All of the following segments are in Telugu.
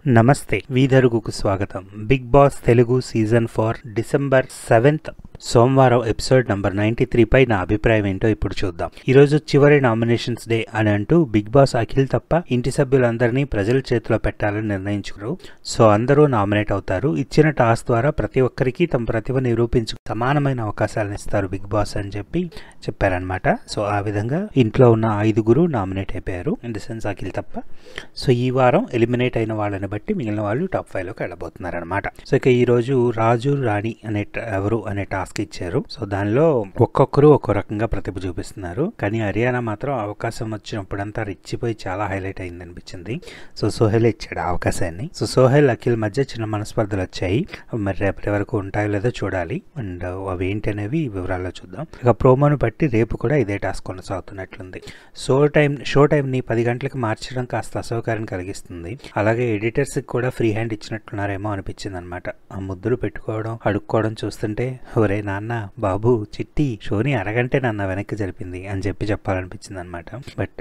నమస్తే వీధరుగుకు స్వాగతం Bigg Boss Telugu season four December seventh సోమవారం ఎపిసోడ్ నంబర్ నైన్టీ త్రీ పై నా అభిప్రాయం ఏంటో ఇప్పుడు చూద్దాం ఈ రోజు చివరి నామినేషన్స్ డే అని అంటూ బిగ్ బాస్ అఖిల్ తప్ప ఇంటి సభ్యులందరినీ ప్రజల చేతిలో పెట్టాలని నిర్ణయించుకున్నారు సో అందరూ నామినేట్ అవుతారు ఇచ్చిన టాస్క్ ద్వారా ప్రతి ఒక్కరికి తమ ప్రతిభ నిరూపించు సమానమైన అవకాశాలను ఇస్తారు బిగ్ బాస్ అని చెప్పి చెప్పారనమాట సో ఆ విధంగా ఇంట్లో ఉన్న ఐదుగురు నామినేట్ అయిపోయారు ఇన్ ది సెన్స్ అఖిల్ తప్ప సో ఈ వారం ఎలిమినేట్ అయిన వాళ్ళని బట్టి మిగిలిన వాళ్ళు టాప్ ఫైవ్ లోకి వెళ్ళబోతున్నారు అనమాట సో ఇక ఈ రోజు రాజు రాణి అనే ట- ఎవరు అనే టాస్క్ ఇచ్చారు సో దానిలో ఒక్కొక్కరు ఒక్కో రకంగా ప్రతిభ చూపిస్తున్నారు కానీ హర్యానా మాత్రం అవకాశం వచ్చినప్పుడంతా రెచ్చిపోయి చాలా హైలైట్ అయింది అనిపించింది సో సోహెల్ ఇచ్చాడు ఆ అవకాశాన్ని సో సోహెల్ అఖిల్ మధ్య చిన్న మనస్పర్ధలు వచ్చాయి మరి రేపటి వరకు ఉంటాయో లేదో చూడాలి అండ్ అవి ఏంటి అనేవి వివరాల్లో చూద్దాం ఇక ప్రోమోను బట్టి రేపు కూడా ఇదే టాస్క్ కొనసాగుతున్నట్లుంది షో టైం షో టైంని పది గంటలకు మార్చడం కాస్త అసౌకర్యం కలిగిస్తుంది అలాగే ఎడిటర్స్కి కూడా ఫ్రీ హ్యాండ్ ఇచ్చినట్లున్నారేమో అనిపించింది అనమాట ఆ ముద్దులు పెట్టుకోవడం అడుక్కోవడం చూస్తుంటే ఒరే నాన్న బాబు చిట్టి షోని అరగంటే నాన్న వెనక్కి జరిపింది అని చెప్పి చెప్పాలనిపించింది అనమాట బట్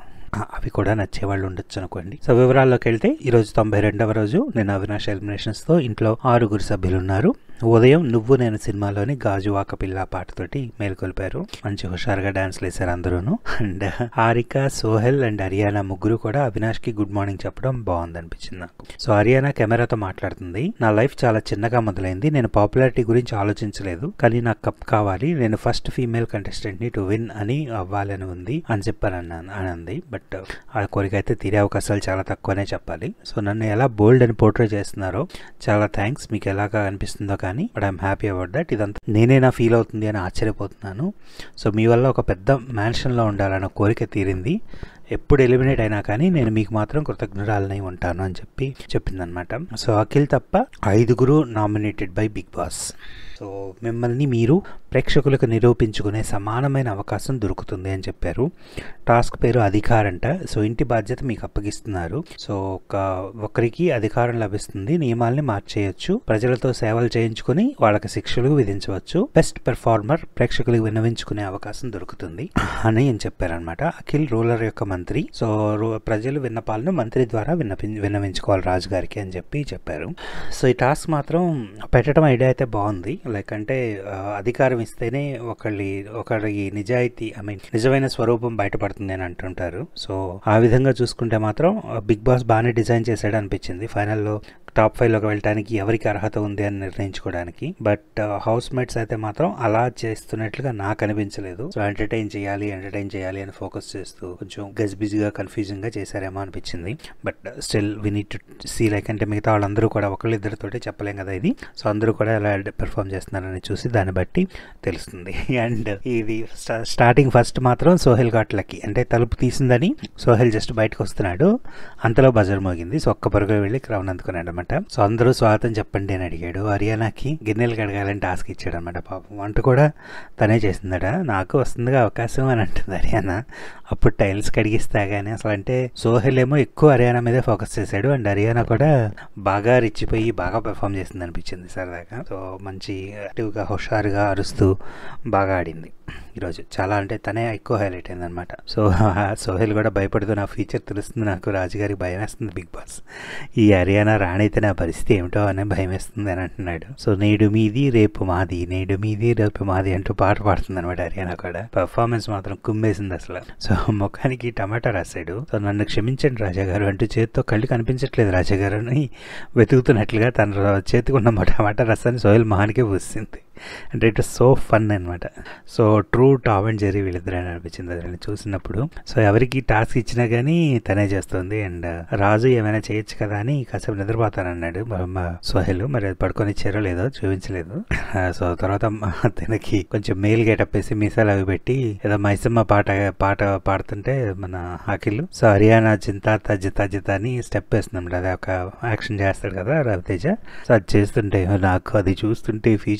అవి కూడా నచ్చేవాళ్ళు ఉండొచ్చు అనుకోండి సో వివరాల్లోకి వెళ్తే ఈరోజు తొంభై రెండవ రోజు నేను అవినాష్ ఎలిమినేషన్స్తో ఇంట్లో ఆరుగురు సభ్యులు ఉన్నారు ఉదయం నువ్వు నేను సినిమాలోని గాజువాక పిల్ల పాటతోటి మేల్కొల్పారు మంచి హుషారుగా డాన్స్లు వేశారు అందరూను అండ్ హారిక సోహెల్ అండ్ హరియానా ముగ్గురు కూడా అవినాష్ కి గుడ్ మార్నింగ్ చెప్పడం బాగుంది అనిపించింది నాకు సో హరియానా కెమెరాతో మాట్లాడుతుంది నా లైఫ్ చాలా చిన్నగా మొదలైంది నేను పాపులారిటీ గురించి ఆలోచించలేదు కానీ నాకు కప్ కావాలి నేను ఫస్ట్ ఫీమేల్ కంటెస్టెంట్ ని టు విన్ అని అవ్వాలని ఉంది అని చెప్పాను అన్నాను అని అంది బట్ ఆ కోరిక అయితే తీరే అవకాశాలు చాలా తక్కువనే చెప్పాలి సో నన్ను ఎలా బోల్డ్ అని పోర్ట్రే చేస్తున్నారో చాలా థ్యాంక్స్ మీకు ఎలాగా అనిపిస్తుందో కానీ but I'm happy about that ఇదంతా నేనే నా ఫీల్ అవుతుంది అని ఆశ్చర్యపోతున్నాను సో మీ వల్ల ఒక పెద్ద మ్యాన్షన్లో ఉండాలన్న కోరిక తీరింది ఎప్పుడు ఎలిమినేట్ అయినా కానీ నేను మీకు మాత్రం కృతజ్ఞురాలనై ఉంటాను అని చెప్పి చెప్పిందనమాట సో అఖిల్ తప్ప ఐదుగురు nominated by Bigg Boss so మిమ్మల్ని మీరు ప్రేక్షకులకు నిరూపించుకునే సమానమైన అవకాశం దొరుకుతుంది అని చెప్పారు టాస్క్ పేరు అధికారంట సో ఇంటి బాధ్యత మీకు అప్పగిస్తున్నారు సో ఒక ఒకరికి అధికారం లభిస్తుంది నియమాల్ని మార్చేయొచ్చు ప్రజలతో సేవలు చేయించుకుని వాళ్ళకి శిక్షలు విధించవచ్చు బెస్ట్ పెర్ఫార్మర్ ప్రేక్షకులకు విన్నవించుకునే అవకాశం దొరుకుతుంది అని అని చెప్పారనమాట అఖిల్ రూలర్ యొక్క మంత్రి సో రూ- ప్రజలు విన్నపాలను మంత్రి ద్వారా విన్నపి విన్నవించుకోవాలి రాజు గారికి అని చెప్పి చెప్పారు సో ఈ టాస్క్ మాత్రం పెట్టడం ఐడియా అయితే బాగుంది లైక్ అంటే ఆ, అధికారం ఇస్తేనే ఒకళ్ళి ఒకరి నిజాయితీ ఐ మీన్ నిజమైన స్వరూపం బయటపడుతుంది అని అంటుంటారు సో ఆ విధంగా చూసుకుంటే మాత్రం బిగ్ బాస్ బాగానే డిజైన్ చేశాడు అనిపించింది ఫైనల్లో టాప్ ఫైవ్ లోకి వెళ్ళడానికి ఎవరికి అర్హత ఉంది అని నిర్ణయించుకోవడానికి బట్ హౌస్ మేట్స్ అయితే మాత్రం అలా చేస్తున్నట్లుగా నాకు అనిపించలేదు సో ఎంటర్టైన్ చేయాలి ఎంటర్టైన్ చేయాలి అని ఫోకస్ చేస్తూ కొంచెం గజిబిజిగా కన్ఫ్యూజింగ్ గా చేశారేమో అనిపించింది but still we need to see like అంటే మిగతా వాళ్ళందరూ కూడా ఒకళ్ళిద్దరితోటే చెప్పలేం కదా ఇది సో అందరూ కూడా ఎలా పెర్ఫామ్ చేస్తున్నారని చూసి దాన్ని బట్టి తెలుస్తుంది అండ్ ఇది స్టా- స్టార్టింగ్ ఫస్ట్ మాత్రం సోహెల్ ఘాట్లకి అంటే తలుపు తీసిందని సోహెల్ జస్ట్ బయటకు వస్తున్నాడు అంతలో బజర్ మోగింది సో ఒక్క పరుగులు వెళ్ళి క్రౌన్ అందుకున్నాడు అనమాట సో అందరూ స్వాగతం చెప్పండి అని అడిగాడు హరియానాకి గిన్నెలు కడగాలని టాస్క్ ఇచ్చాడు అనమాట పాపం వంట కూడా తనే చేసిందట నాకు వస్తుందిగా అవకాశం అని అంటుంది హరియానా అప్పుడు టైల్స్ కడిగిస్తా కానీ అసలు అంటే సోహెల్ ఏమో ఎక్కువ హరియానా మీదే ఫోకస్ చేశాడు అండ్ హరియానా కూడా బాగా రిచ్చిపోయి బాగా పెర్ఫామ్ చేసింది అనిపించింది సరదాగా సో మంచి యాక్టివ్గా హుషారుగా అరుస్తూ బాగా ఆడింది ఈరోజు చాలా అంటే తనే ఎక్కువ హైలైట్ అయింది అనమాట సో సోహెల్ కూడా భయపడుతూ నా ఫ్యూచర్ తెలుస్తుంది నాకు రాజుగారికి భయం వేస్తుంది బిగ్ బాస్ ఈ హర్యానా రాణైతే నా పరిస్థితి ఏమిటో అనే భయం వేస్తుంది అని అంటున్నాడు సో నేడు మీది రేపు మాది నేడు మీది రేపు మాది అంటూ పాట పాడుతుంది అనమాట హర్యానా కూడా పర్ఫార్మెన్స్ మాత్రం కుమ్మేసింది అసలు సో ముఖానికి టమాటా రాశాడు సో నన్ను క్షమించండి రాజా గారు అంటూ చేతితో కళ్ళు కనిపించట్లేదు రాజా గారు అని వెతుకుతున్నట్లుగా తన చేతికి ఉన్న టమాటా రసాన్ని సోహెల్ మహానికే పూసింది అంటే ఇట్ సో ఫన్ అనమాట so true Tom and Jerry వీళ్ళిద్దరు అని అనిపించింది అదని చూసినప్పుడు సో ఎవరికి టాస్క్ ఇచ్చినా కానీ తనే చేస్తుంది అండ్ రాజు ఏమైనా చేయొచ్చు కదా అని కాసేపు నిద్రపోతానన్నాడు మరి మా సోహెల్ మరి అది పడుకొని ఇచ్చారో లేదో చూపించలేదు ఆ, సో తర్వాత మా తనకి కొంచెం మెయిల్ గేటప్ వేసి మీసాలు అవి పెట్టి ఏదో మైసమ్మ పాట పాట పాడుతుంటే మన అఖిల్ సో హరియానా చింత తజ్జిత జిత అని స్టెప్ వేస్తుంది అది ఒక యాక్షన్ చేస్తాడు కదా రవితేజ సో అది చేస్తుంటే నాకు అది చూస్తుంటే ఫ్యూచర్ కనిపిస్తుంది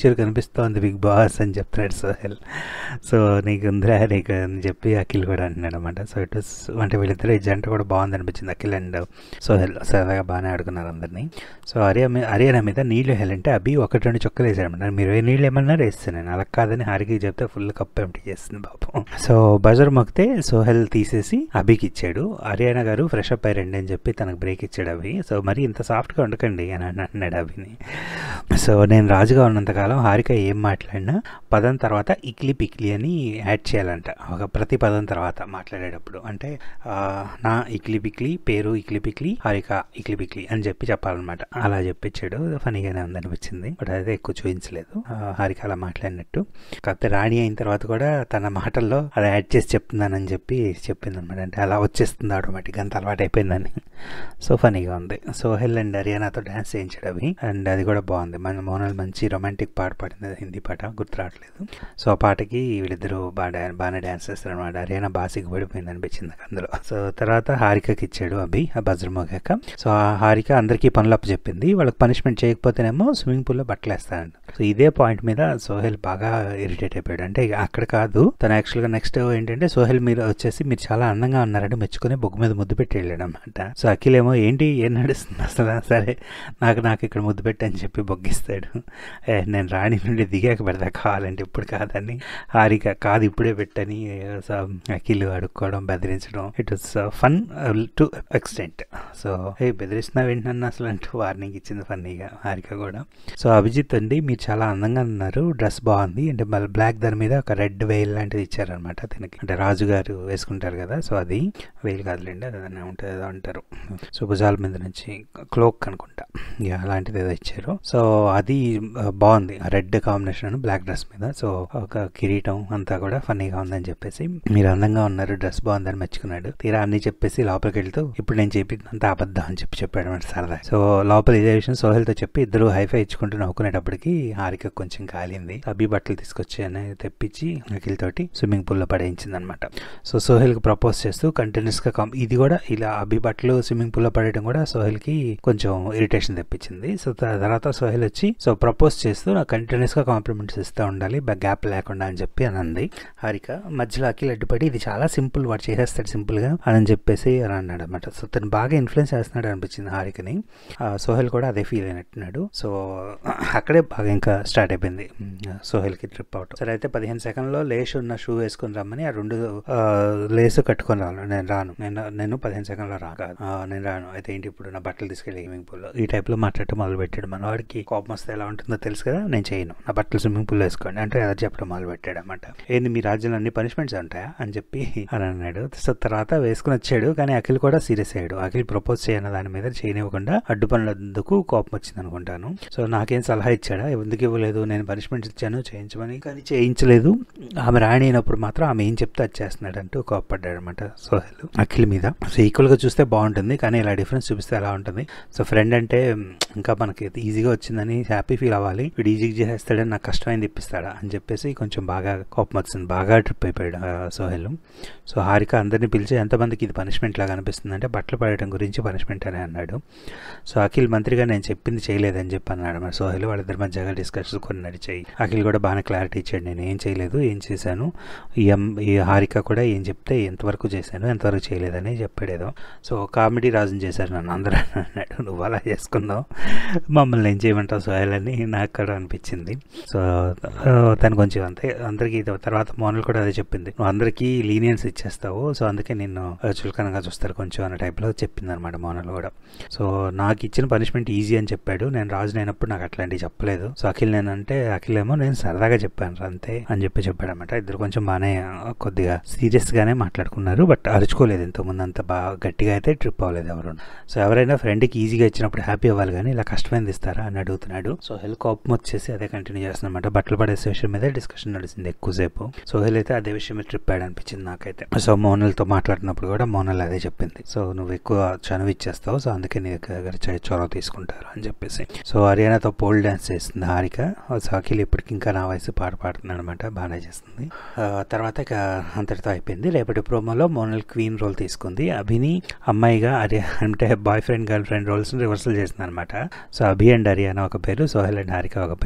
అనిపిస్తోంది బిగ్ బాస్ అని చెప్తున్నాడు సోహెల్ సో నీకు ఉందిరా నీకు అని చెప్పి అఖిల్ కూడా అంటున్నాడు అనమాట సో ఇట్ వాస్ అంటే వీళ్ళిద్దరు ఈ జంట కూడా బాగుంది అనిపించింది అఖిల్ అండ్ సోహెల్ సరదాగా బాగానే ఆడుకున్నారు అందరినీ సో హరియా మీ హర్యానా మీద నీళ్ళు వేయాలంటే అభి ఒకటి రెండు చుక్కలు వేసాడనమాట మీరు ఏ నీళ్ళు ఏమన్నా వేస్తాను నేను అలా కాదని హారికి చెప్తే ఫుల్ కప్ ఎంటీ చేస్తుంది పాపం సో బజర్ మొక్కితే సోహెల్ తీసేసి అభికి ఇచ్చాడు హర్యానా గారు ఫ్రెష్ అప్ అయ్యారండి అని చెప్పి తనకు బ్రేక్ ఇచ్చాడు అభి సో మరి ఇంత సాఫ్ట్గా ఉండకండి అని అన్నాడు అభిని సో నేను రాజుగా ఉన్నంతకాలం హారిక ఏం మాట్లాడినా పదం తర్వాత ఇక్లీ పిక్లీ అని యాడ్ చేయాలంట ఒక ప్రతి పదం తర్వాత మాట్లాడేటప్పుడు అంటే ఆ, నా ఇక్లీ పిక్లీ పేరు ఇక్లీ పిక్లీ హారిక ఇక్లీ పిక్లీ అని చెప్పి చెప్పాలన్నమాట అలా చెప్పించాడు ఫనీగానే ఉందనిపించింది బట్ అదే ఎక్కువ చూపించలేదు ఆ, హారిక అలా మాట్లాడినట్టు కాకపోతే రాణి అయిన తర్వాత కూడా తన మాటల్లో అది యాడ్ చేసి చెప్తున్నానని చెప్పి చెప్పింది అనమాట అంటే అలా వచ్చేస్తుంది ఆటోమేటిక్గా అంత అలవాటు అయిపోయిందని సో ఫనీగా ఉంది సోహెల్ అండ్ హరియానాతో డ్యాన్స్ చేయించాడు అవి అండ్ అది కూడా బాగుంది మన మోనల్ మంచి రొమాంటిక్ పాట పాడింది అది హిందీ పాట గుర్తు రావట్లేదు సో ఆ పాటకి వీళ్ళిద్దరూ బాగా బాగానే డ్యాన్స్ చేస్తారు అనమాట హరియానా బాగా సిగ్గుపడిపోయింది అనిపించింది నాకు అందులో సో తర్వాత హారికకి ఇచ్చాడు అభి ఆ బజ్ర మోగాక సో ఆ హారిక అందరికీ పనులు అప్పు చెప్పింది వాళ్ళకి పనిష్మెంట్ చేయకపోతేనేమో స్విమ్మింగ్ పూల్లో బట్టలు వేస్తాడంట సో ఇదే పాయింట్ మీద సోహెల్ బాగా ఇరిటేట్ అయిపోయాడు అంటే ఇక అక్కడ కాదు తను యాక్చువల్గా నెక్స్ట్ ఏంటంటే సోహెల్ మీరు వచ్చేసి మీరు చాలా అందంగా ఉన్నారంటే మెచ్చుకొని బొగ్గు మీద ముద్దు పెట్టి వెళ్ళాడు అనమాట సో అఖిల్ ఏమో ఏంటి ఏం నడుస్తుంది అసలు సరే నాకు నాకు ఇక్కడ ముద్దు పెట్టి అని చెప్పి బొగ్గిస్తాడు ఏ నేను రాణి నుండి దిగాక పెడతా కావాలంటే ఇప్పుడు కాదని హారిక కాదు ఇప్పుడే పెట్టని సో అఖిల్ అడుక్కోవడం బెదిరించడం it was fun to extent so ఏ బెదిరిస్తున్నావు ఏంటన్నా అసలు అంటూ వార్నింగ్ ఇచ్చింది ఫన్నీగా హారిక కూడా సో అభిజిత్ అండి మీరు చాలా అందంగా ఉన్నారు డ్రెస్ బాగుంది అంటే మళ్ళీ బ్లాక్ దాని మీద ఒక రెడ్ వెయిల్ లాంటిది ఇచ్చారనమాట అతనికి అంటే రాజు గారు వేసుకుంటారు కదా సో అది వెయిల్ కాదులేండి అది ఏదైనా ఉంటుంది ఏదో అంటారు సో భుజాల మీద నుంచి క్లోక్ అనుకుంటా ఇక అలాంటిది ఏదో ఇచ్చారు సో అది ఆ, బాగుంది రెడ్ కాంబినేషన్ బ్లాక్ డ్రెస్ మీద సో ఒక కిరీటం అంతా కూడా ఫన్నీగా ఉందని చెప్పేసి మీరు అందంగా ఉన్నారు డ్రెస్ బాగుందని మెచ్చుకున్నాడు తీరా అన్ని చెప్పేసి లోపలికి వెళ్తూ ఇప్పుడు నేను చెప్పిందంత అబద్ధం అని చెప్పి చెప్పాడు అనమాట సరదా సో లోపల ఇదే విషయం సోహెల్తో చెప్పి ఇద్దరు హైఫై ఇచ్చుకుంటూ నవ్వుకునేటప్పటికి హారిక కొంచెం కాలింది అబ్బి బట్టలు తీసుకొచ్చి అని తెప్పించి అఖిల్ తోటి స్విమ్మింగ్ పూల్లో పడేయించింది అనమాట సో సోహెల్కి ప్రపోజ్ చేస్తూ కంటిన్యూస్ గా కాం- ఇది కూడా ఇలా అబ్బి బట్టలు స్విమ్మింగ్ పూల్లో పడేయడం కూడా సోహెల్ కి కొంచెం ఇరిటేషన్ తెప్పించింది సో త- తర్వాత సోహెల్ వచ్చి సో ప్రపోజ్ చేస్తూ నాకు కంటిన్యూస్ గా కాంప్లిమెంట్స్ ఇస్తూ ఉండాలి గ్యాప్ లేకుండా అని చెప్పి అని అంది హారిక మధ్యలో అఖిల్ అడ్డుపడి ఇది చాలా సింపుల్ వాడు చేసేస్తాడు సింపుల్ గా అని చెప్పేసి అని అన్నాడు అనమాట సో తను బాగా ఇన్ఫ్లుయెన్స్ చేస్తున్నాడు అనిపించింది హారికని ఆ, సోహెల్ కూడా అదే ఫీల్ అయినట్టున్నాడు సో అక్కడే బాగా ఇంకా స్టార్ట్ అయిపోయింది సోహెల్కి ట్రిప్ అవటం సరే అయితే పదిహేను సెకండ్లో లేస్ ఉన్న షూ వేసుకొని రమ్మని ఆ రెండు ఆ, లేసు కట్టుకొని రాను నేను రాను నేను నేను పదిహేను సెకండ్లో రా కాదు ఆ, నేను రాను అయితే ఏంటి ఇప్పుడు నా బట్టలు తీసుకెళ్ళి స్విమ్మింగ్ పూల్లో ఈ టైప్లో మాట్లాడటం మొదలు పెట్టాడు మన వాడికి కోపం వస్తే ఎలా ఉంటుందో తెలుసు కదా నేను చేయను నా బట్టలు స్విమ్మింగ్ పూల్ వేసుకోండి అంటే అదే చెప్పడం మొదలు పెట్టాడు అనమాట ఏంది మీ రాజ్యంలో అన్ని పనిష్మెంట్స్ ఉంటాయా అని చెప్పి అని అన్నాడు సో తర్వాత వేసుకుని వచ్చాడు కానీ అఖిల్ కూడా సీరియస్ అయ్యాడు అఖిల్ ప్రపోజ్ చేయన దాని మీద చేయనివ్వకుండా అడ్డు పనులందుకు కోపం వచ్చింది అనుకుంటాను సో నాకేం సలహా ఇచ్చాడా ఎందుకు ఇవ్వలేదు నేను పనిష్మెంట్ ఇచ్చాను చేయించమని కానీ చేయించలేదు ఆమె రాణి అయినప్పుడు మాత్రం ఆమె ఏం చెప్తే అది చేస్తున్నాడు అంటూ కోపడ్డాడు అనమాట సోహెల్ అఖిల్ మీద సో ఈక్వల్ గా చూస్తే బాగుంటుంది కానీ ఇలా డిఫరెన్స్ చూపిస్తే ఎలా ఉంటుంది సో ఫ్రెండ్ అంటే మ్, ఇంకా మనకి ఈజీగా వచ్చిందని హ్యాపీ ఫీల్ అవ్వాలి వీడు ఈజీగా చేసేస్తాడని నాకు కష్టమైంది ఇప్పిస్తాడా అని చెప్పేసి కొంచెం బాగా కోపం వచ్చింది బాగా ట్రిప్ అయిపోయాడు ఆ సోహెల్ సో హారిక అందరిని పిలిచి ఎంతమందికి ఇది పనిష్మెంట్ లాగా అనిపిస్తుంది అంటే బట్టలు పడటం గురించి పనిష్మెంట్ అని అన్నాడు సో అఖిల్ మంత్రిగా నేను చెప్పింది చేయలేదని చెప్పి అన్నాడు మరి సోహెల్ వాళ్ళిద్దరి మధ్యగా డిస్కషన్స్ కొన్ని నడిచాయి అఖిల్ కూడా బాగానే క్లారిటీ ఇచ్చాడు నేను ఏం చేయలేదు ఏం చేశాను ఈ అమ్- ఈ హారిక కూడా ఏం చెప్తే ఎంతవరకు చేశాను ఎంతవరకు చేయలేదని చెప్పాడు ఏదో సో కామెడీ రాజుని చేశారు నన్ను అందరూ అన్నాడు నువ్వు అలా చేసుకున్నావు మమ్మల్ని ఏం చేయమంటావు సోహెల్ అని నాకు కూడా అనిపించింది సో ఆ, తను కొంచెం అంతే అందరికీ ఇది తర్వాత మోనల్ కూడా అదే చెప్పింది నువ్వు అందరికీ లీనియన్స్ ఇచ్చేస్తావు సో అందుకే నిన్ను ఆ, చులకనగా చూస్తారు కొంచెం అనే టైప్లో చెప్పింది అనమాట మోనల్ కూడా సో నాకు ఇచ్చిన పనిష్మెంట్ ఈజీ అని చెప్పాడు నేను రాజు అయినప్పుడు నాకు అట్లాంటివి చెప్పలేదు సో అఖిల్ నేను అంటే అఖిల్ ఏమో నేను సరదాగా చెప్పాను రా అంతే అని చెప్పి చెప్పాడు అనమాట ఇద్దరు కొంచెం బాగానే ఆ, కొద్దిగా సీరియస్ గానే మాట్లాడుకున్నారు బట్ అరుచుకోలేదు ఇంతకుముందు అంత బాగా గట్టిగా అయితే ట్రిప్ అవ్వలేదు ఎవరు సో ఎవరైనా ఫ్రెండ్కి ఈజీగా ఇచ్చినప్పుడు హ్యాపీ అవ్వాలి కానీ ఇలా కష్టమైంది ఇస్తారా అని అడుగుతున్నాడు సో హెల్ కోపం వచ్చేసి అదే కంటిన్యూ చేస్తున్నమాట బట్టలు పడేసే విషయం మీద డిస్కషన్ నడిచింది ఎక్కువసేపు సో హెల్ అయితే అదే విషయం మీద ట్రిప్ అయ్యాడు అనిపించింది నాకైతే సో మోనల్తో మాట్లాడినప్పుడు కూడా మోనల్ అదే చెప్పింది సో నువ్వు ఎక్కువ చనువు ఇచ్చేస్తావు సో అందుకే నీ దగ్గర చ- చొరవ తీసుకుంటారు అని చెప్పేసి సో హర్యానాతో పోల్ డాన్స్ చేస్తుంది హారిక సో అఖిల్ ఇప్పటికి ఇంకా నా వయసు పాట పాడుతున్నాడు అనమాట బాగానే చేస్తుంది ఆ, తర్వాత ఇక అంతటితో అయిపోయింది రేపటి ప్రోమోలో మోనల్ క్వీన్ రోల్ తీసుకుంది అభిని అమ్మాయిగా అరి అంటే boyfriend girlfriend roles reversal చేసింది అనమాట సో అభి అండ్ హరియానా ఒక పేరు సోహెల్ అండ్ హారిక ఒక పేరు సో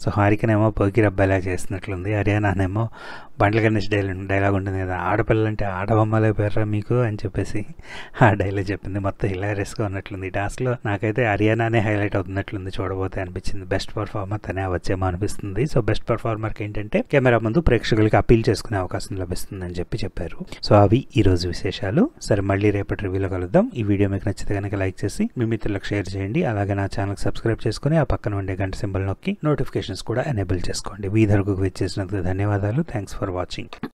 సో హారికనేమో పోకి రబ్బాయిలా చేస్తున్నట్లుంది హర్యానానేమో బండ్ల గణేష్ డైలాగ్ డైలాగ్ ఉంటుంది కదా ఆడపిల్లలంటే ఆడబొమ్మలే పేర్రా మీకు అని చెప్పేసి ఆ డైలాగ్ చెప్పింది మొత్తం హిలారియస్గా ఉన్నట్లుంది ఈ టాస్క్లో నాకైతే హర్యానానే హైలైట్ అవుతున్నట్లుంది చూడబోతే అనిపించింది బెస్ట్ పర్ఫార్మర్ తనే వచ్చేమో అనిపిస్తుంది సో బెస్ట్ పర్ఫార్మర్కి ఏంటంటే కెమెరా ముందు ప్రేక్షకులకి అప్పీల్ చేసుకునే అవకాశం లభిస్తుందని చెప్పి చెప్పారు సో అవి ఈ రోజు విశేషాలు సరే మళ్ళీ రేపటి రివ్యూలో కలుద్దాం ఈ వీడియో మీకు నచ్చితే కనుక లైక్ చేసి మీ మిత్రులకు షేర్ చేయండి అలాగే నా ఛానల్ సబ్స్క్రైబ్ చేసుకుని ఆ పక్కన ఉండే గంట సింబల్ నొక్కి నోటిఫికేషన్స్ కూడా ఎనేబుల్ చేసుకోండి వీధర్కు విచ్చేసినందుకు ధన్యవాదాలు థ్యాంక్స్ ఫర్ వాచింగ్